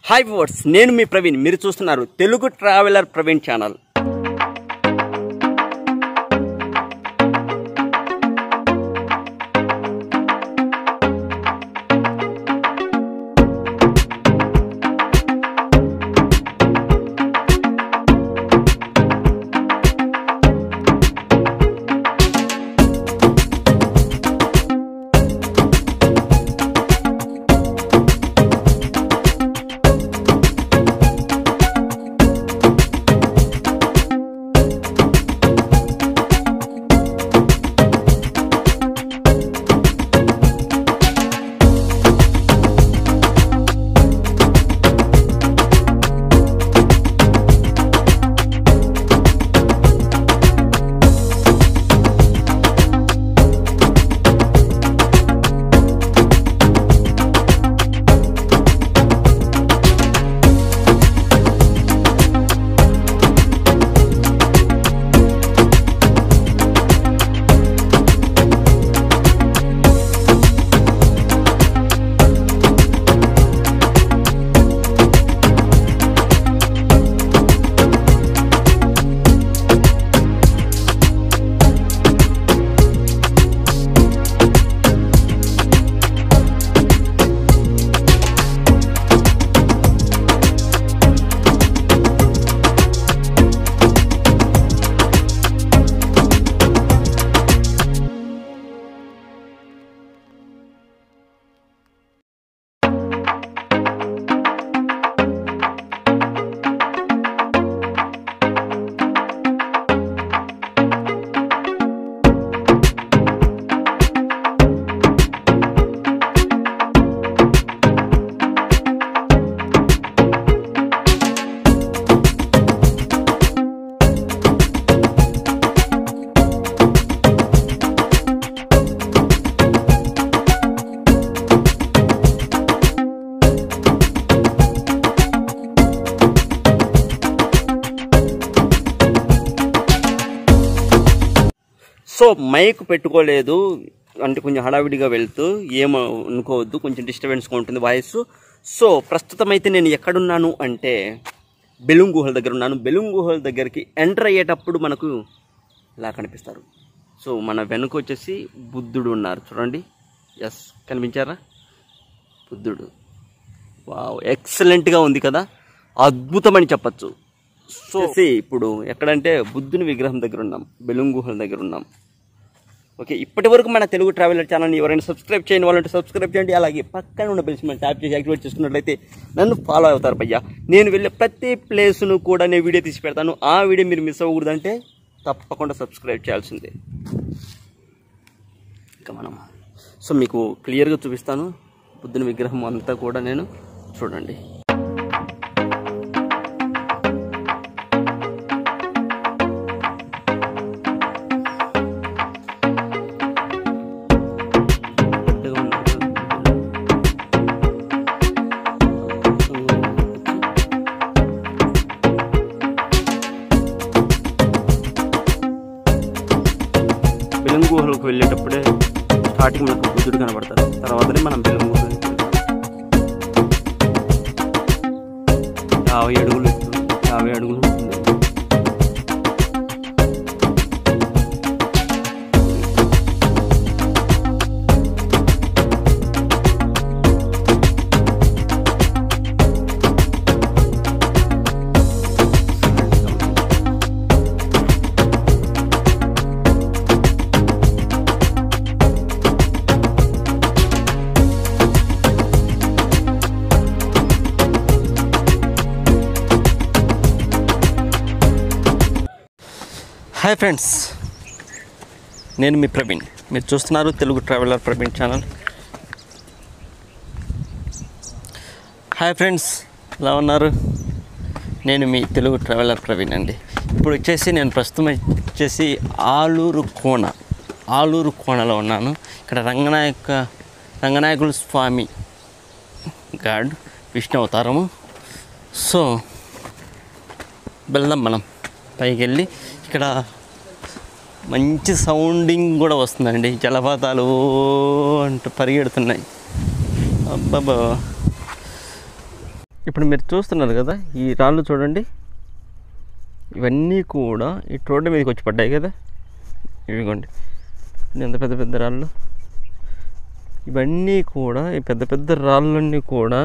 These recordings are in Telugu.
హాయ్ వర్డ్స్ నేను మీ ప్రవీణ్ మీరు చూస్తున్నారు Telugu traveller Praveen channel so mic పెట్టుకోలేదు అంటే కొంచెం హడావిడిగా వెళ్తూ ఏమో అనుకోవద్దు కొంచెం డిస్టర్బెన్స్గా ఉంటుంది వాయిస్ సో ప్రస్తుతం అయితే నేను ఎక్కడున్నాను అంటే బెలూన్ గుహల దగ్గర ఉన్నాను బెలూన్ గుహల దగ్గరికి ఎంటర్ అయ్యేటప్పుడు మనకు ఇలా కనిపిస్తారు సో మన వెనుక వచ్చేసి బుద్ధుడు ఉన్నారు చూడండి ఎస్ కనిపించారా బుద్ధుడు వావ్ ఎక్సలెంట్గా ఉంది కదా అద్భుతమని చెప్పచ్చు సో see, ఇప్పుడు ఎక్కడంటే బుద్ధుని విగ్రహం దగ్గర ఉన్నాం బెలూన్ గుహల దగ్గర ఉన్నాం ఓకే ఇప్పటి వరకు మన తెలుగు ట్రావెలర్ ఛానల్ని ఎవరైనా సబ్స్క్రైబ్ చేయని వాళ్ళంటే సబ్స్క్రైబ్ చేయండి అలాగే పక్కన ఉన్న బెల్స్ మీద ట్యాప్ చేసి యాక్టివేట్ చేసుకున్నట్లయితే నన్ను ఫాలో అవుతారు భయ్యా నేను వెళ్ళే ప్రతి ప్లేస్ను కూడా నేను వీడియో తీసి పెడతాను ఆ వీడియో మీరు మిస్ అవ్వకూడదంటే తప్పకుండా సబ్స్క్రైబ్ చేయాల్సిందే ఇంకా మనం సో మీకు క్లియర్గా చూపిస్తాను బుద్ధుని విగ్రహం అంతా కూడా నేను చూడండి పెద్దగా ఉన్నారు కదా. బెలుం గుహలకు వెళ్ళేటప్పుడే స్టార్టింగ్ మనకు బుద్ధుడు కనబడతారు తర్వాతనే మనం బెలుం గుహలకు వెళ్తాం యాభై అడుగులు ఎత్తు, యాభై అడుగులు ఉంటుంది. హాయ్ ఫ్రెండ్స్ నేను మీ ప్రవీణ్ మీరు చూస్తున్నారు Telugu traveller Praveen channel hi friends ఎలా ఉన్నారు నేను మీ తెలుగు ట్రావెలర్ ప్రవీణ్ అండి ఇప్పుడు వచ్చేసి నేను ప్రస్తుతం వచ్చేసి ఆలూరు కోన ఆలూరు కోనలో ఉన్నాను ఇక్కడ రంగనాయక రంగనాయకుల స్వామి గాడ్ విష్ణు అవతారము సో వెళ్దాం మనం పైకి వెళ్ళి ఇక్కడ మంచి సౌండింగ్ కూడా వస్తుందండి జలపాతాలు ఓ అంటూ పరిగెడుతున్నాయి అబ్బాబా ఇప్పుడు మీరు చూస్తున్నారు కదా ఈ రాళ్ళు చూడండి ఇవన్నీ కూడా ఈ రోడ్డు మీదకి వచ్చి పడ్డాయి కదా ఇవిగోండి ఎంత పెద్ద పెద్ద రాళ్ళు ఇవన్నీ కూడా ఈ పెద్ద పెద్ద రాళ్ళన్నీ కూడా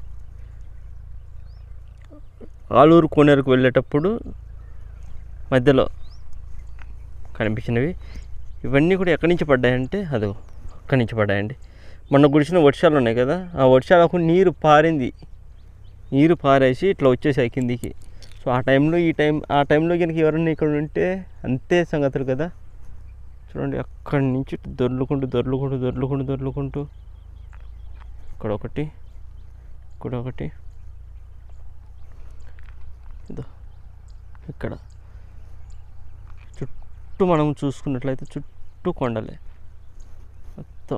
ఆలూరు కోనేరుకు వెళ్ళేటప్పుడు మధ్యలో కనిపించినవి ఇవన్నీ కూడా ఎక్కడి నుంచి పడ్డాయంటే అదో అక్కడి నుంచి పడ్డాయండి మొన్న కురిసిన వర్షాలు ఉన్నాయి కదా ఆ వర్షాలకు నీరు పారింది నీరు పారేసి ఇట్లా వచ్చేసాయి కిందికి సో ఆ టైంలో ఈ టైం ఆ టైంలో కనుక ఎవరైనా ఇక్కడ ఉంటే అంతే సంగతులు కదా చూడండి అక్కడి నుంచి దొర్లుకుంటూ దొర్లుకుంటూ దొర్లుకుంటూ దొర్లుకుంటూ ఇక్కడ ఒకటి ఇక్కడ ఒకటి ఇదో ఇక్కడ చుట్టూ మనం చూసుకున్నట్లయితే చుట్టూ కొండలే మొత్తం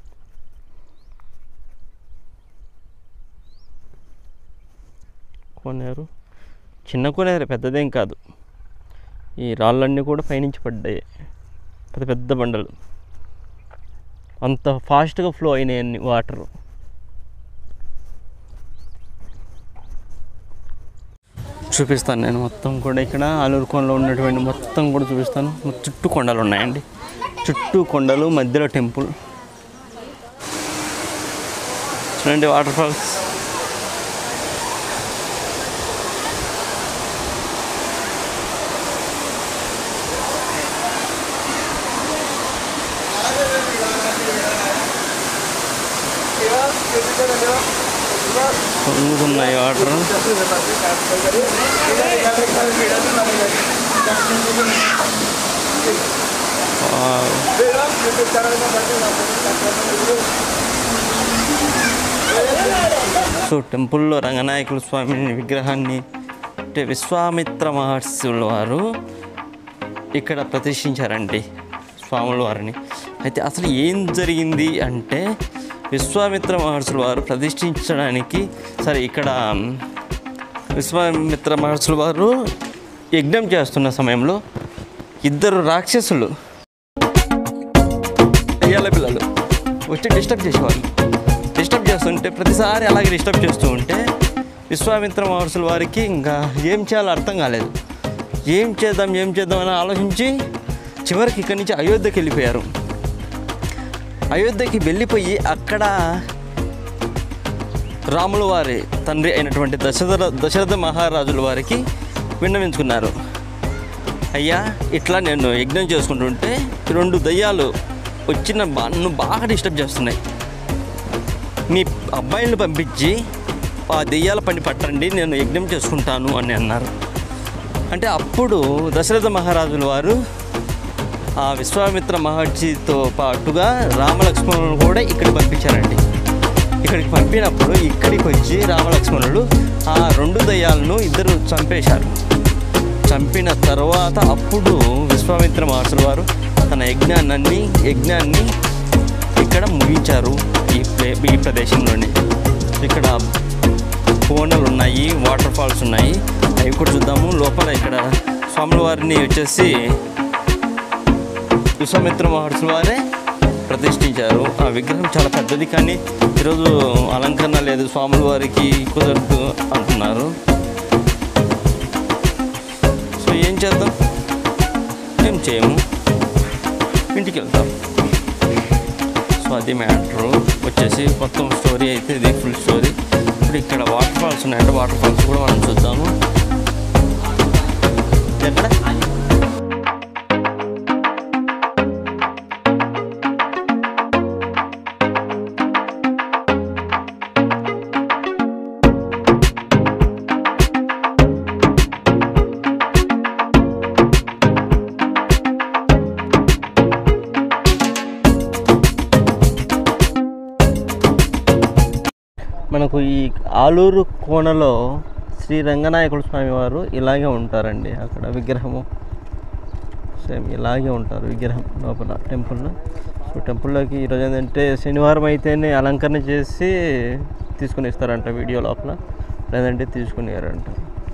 కొనేరు చిన్న కొనేరు పెద్దదేం కాదు ఈ రాళ్ళన్నీ కూడా పైనుంచి పడ్డాయి పెద్ద పెద్ద బండలు అంత ఫాస్ట్గా ఫ్లో అయినాయి అన్ని వాటర్ చూపిస్తాను నేను మొత్తం కూడా ఇక్కడ ఆలూరు కొండలో ఉన్నటువంటి మొత్తం కూడా చూపిస్తాను చుట్టూ కొండలు ఉన్నాయండి చుట్టూ కొండలు మధ్యలో టెంపుల్ చూడండి వాటర్ ఫాల్స్ పొంగుతున్నాయి వాటర్ సో టెంపుల్లో రంగనాయకుల స్వామి విగ్రహాన్ని అంటే విశ్వామిత్ర మహర్షుల వారు ఇక్కడ ప్రతిష్ఠించారండి స్వాముల వారిని అయితే అసలు ఏం జరిగింది అంటే విశ్వామిత్ర మహర్షుల వారు ప్రతిష్ఠించడానికి సరే ఇక్కడ విశ్వామిత్ర మహర్షుల వారు యజ్ఞం చేస్తున్న సమయంలో ఇద్దరు రాక్షసులు అయ్యాల పిల్లలు వచ్చి డిస్టర్బ్ చేసేవాళ్ళు డిస్టర్బ్ చేస్తుంటే ప్రతిసారి అలాగే డిస్టర్బ్ చేస్తూ ఉంటే విశ్వామిత్ర మహర్షుల వారికి ఇంకా ఏం చేయాలో అర్థం కాలేదు ఏం చేద్దాం ఏం చేద్దాం అని ఆలోచించి చివరికి ఇక్కడి నుంచి అయోధ్యకి వెళ్ళిపోయారు అయోధ్యకి వెళ్ళిపోయి అక్కడ రాముల వారి తండ్రి అయినటువంటి దశరథ దశరథ మహారాజుల వారికి విన్నవించుకున్నారు అయ్యా ఇట్లా నేను యజ్ఞం చేసుకుంటుంటే ఈ రెండు దయ్యాలు వచ్చిన బా- నన్ను బాగా డిస్టర్బ్ చేస్తున్నాయి మీ అబ్బాయిని పంపించి ఆ దెయ్యాల పని పట్టండి నేను యజ్ఞం చేసుకుంటాను అని అన్నారు అంటే అప్పుడు దశరథ మహారాజుల వారు ఆ విశ్వామిత్ర మహర్షితో పాటుగా రామలక్ష్మణులు కూడా ఇక్కడ పంపించారండి ఇక్కడికి పంపినప్పుడు ఇక్కడికి వచ్చి రామలక్ష్మణులు ఆ రెండు దయ్యాలను ఇద్దరు చంపేశారు చంపిన తర్వాత అప్పుడు విశ్వామిత్ర మహర్షుల వారు తన యజ్ఞాన్ని యజ్ఞాన్ని ఇక్కడ ముగించారు ఈ ప్లే ఈ ప్రదేశంలోనే ఇక్కడ కోనలు ఉన్నాయి వాటర్ ఫాల్స్ ఉన్నాయి అవి కూడా చూద్దాము లోపల ఇక్కడ స్వాముల వారిని వచ్చేసి విశ్వామిత్ర మహర్షుల వారే ప్రతిష్ఠించారు ఆ విగ్రహం చాలా పెద్దది కానీ ఈరోజు అలంకరణ లేదు స్వాముల వారికి కుదరదు అంటున్నారు సో ఏం చేద్దాం ఏం చేయము ఇంటికి వెళ్తాం సో అది మ్యాటర్ వచ్చేసి మొత్తం స్టోరీ అయితే ఇది ఫుల్ స్టోరీ ఇప్పుడు ఇక్కడ వాటర్ ఫాల్స్ ఉన్నాయంటే వాటర్ ఫాల్స్ కూడా మనం చూద్దాము ఎక్కడ మనకు ఈ ఆలూరు కోనలో శ్రీ రంగనాయకుల స్వామి వారు ఇలాగే ఉంటారండి అక్కడ విగ్రహము సేమ్ ఇలాగే ఉంటారు విగ్రహం లోపల టెంపుల్లో సో టెంపుల్లోకి ఈరోజు ఏంటంటే శనివారం అయితేనే అలంకరణ చేసి తీసుకుని ఇస్తారంట వీడియో లోపల లేదంటే తీసుకునేయారంట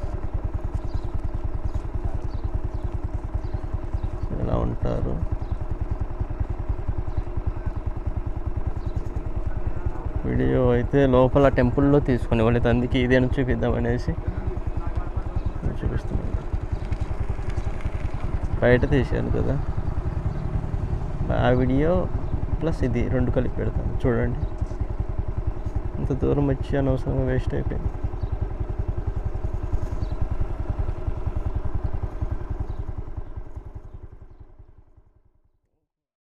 ఇలా ఉంటారు వీడియో అయితే లోపల టెంపుల్లో తీసుకుని వాళ్ళకి అందుకే ఇదేనా చూపిద్దాం అనేసి నేను చూపిస్తున్నాను బయట తీసాను కదా ఆ వీడియో ప్లస్ ఇది రెండు కలిపి పెడతాను చూడండి ఇంత దూరం వచ్చి అనవసరంగా వేస్ట్ అయిపోయింది